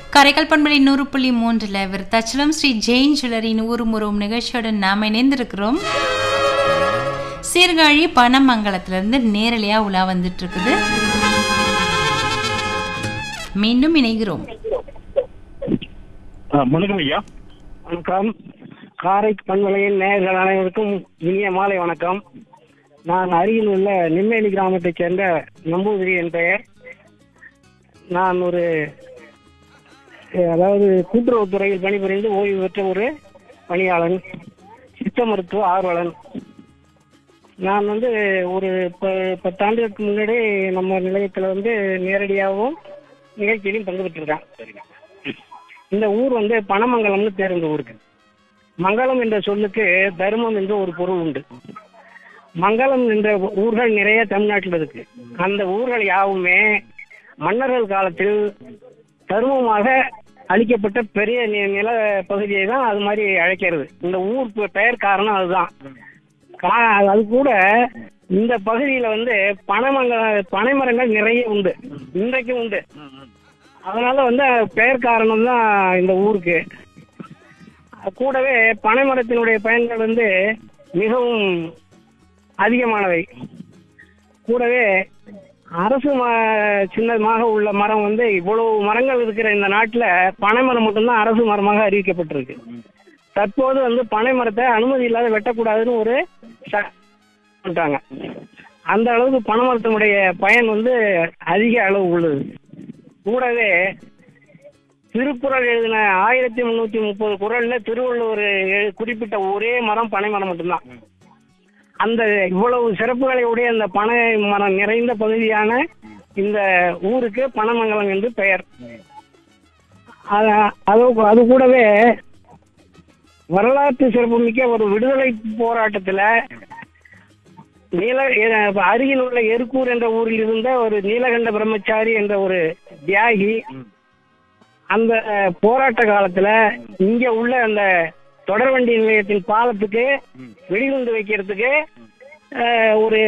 கரைக்கல் பண்பலை நூறு புள்ளி மூன்றில் விருத்தாச்சலம் ஸ்ரீ ஜெயின் ஜுவல்லரின் ஊர்முறும் நிகழ்ச்சியோடு நாம் இணைந்திருக்கிறோம் சீர்காழி பனமங்கலத்திலிருந்து நேரலையாக உலா வந்துட்டு இருக்குது மீண்டும் இணைகிறோம் ஆ, வணக்கம் ஐயா வணக்கம் காரை பண்பலையின் நேயர்கள் அனைவருக்கும் இனிய மாலை வணக்கம் நான் அருகில் உள்ள நெம்மேலி கிராமத்தைச் சேர்ந்த நம்பூதிரி என் பெயர் நான் ஒரு அஹ், அதாவது கூட்டுறவுத்துறையில் பணிபுரிந்து ஓய்வு பெற்ற ஒரு பணியாளன் சித்த மருத்துவ ஆர்வலன் நான் வந்து ஒரு ப பத்தாண்டுகளுக்கு முன்னாடி நம்ம நிலையத்தில் வந்து நேரடியாகவும் நிகழ்ச்சியிலையும் பங்கு பெற்றிருக்கேன் இந்த ஊர் வந்து பனமங்கலம்னு பேர் இந்த ஊருக்கு மங்களம் என்ற சொல்லுக்கு தர்மம் என்ற ஒரு பொருள் உண்டு மங்களம் என்ற ஊர்கள் நிறைய தமிழ்நாட்டில் இருக்கு அந்த ஊர்கள் யாவுமே மன்னர்கள் காலத்தில் தர்மமாக அளிக்கப்பட்ட பெரிய நி- நில பகுதியை தான் அது மாதிரி அழைக்கிறது இந்த ஊர் பெ- பெயர் காரணம் அதுதான் கா- அது கூட இந்த பகுதியில வந்து பனைமங்க பனைமரங்கள் நிறைய உண்டு இன்றைக்கும் உண்டு அதனால வந்து பெயர் காரணம் தான் இந்த ஊருக்கு கூடவே பனைமரத்தினுடைய பயன்கள் வந்து மிகவும் அதிகமானவை கூடவே அரசு ம- சின்னமாக உள்ள மரம் வந்து இவ்வளவு மரங்கள் இருக்கிற இந்த நாட்டில் பனைமரம் மட்டும்தான் அரசு மரமாக அறிவிக்கப்பட்டிருக்கு தற்போது வந்து பனை மரத்தை அனுமதி இல்லாத வெட்டக்கூடாதுன்னு ஒரு ச- பண்ணிட்டாங்க அந்த அளவுக்கு பனைமரத்தினுடைய பயன் வந்து அதிக அளவு உள்ளது கூடவே திருக்குறள் எழுதின ஆயிரத்தி முன்னூத்தி முப்பது குறள்ல திருவள்ளுவர் எழு- குறிப்பிட்ட ஒரே மரம் பனை மரம் மட்டும்தான் அந்த இவ்வளவு சிறப்புகளை உடைய அந்த பனை மரம் நிறைந்த பகுதியான இந்த ஊருக்கு பனமங்கலம் என்று பெயர் அத- அது அது கூடவே வரலாற்று சிறப்புமிக்க ஒரு விடுதலை போராட்டத்துல நீல எ- அருகில் உள்ள எருக்கூர் என்ற ஊரில் இருந்த ஒரு நீலகண்ட பிரம்மச்சாரி என்ற ஒரு தியாகி அந்த போராட்ட காலத்துல இங்க உள்ள அந்த தொடர்வண்டி நிலையத்தின் பாலத்துக்கு வெடிகுண்டு வைக்கிறதுக்கு அஹ், ஒரு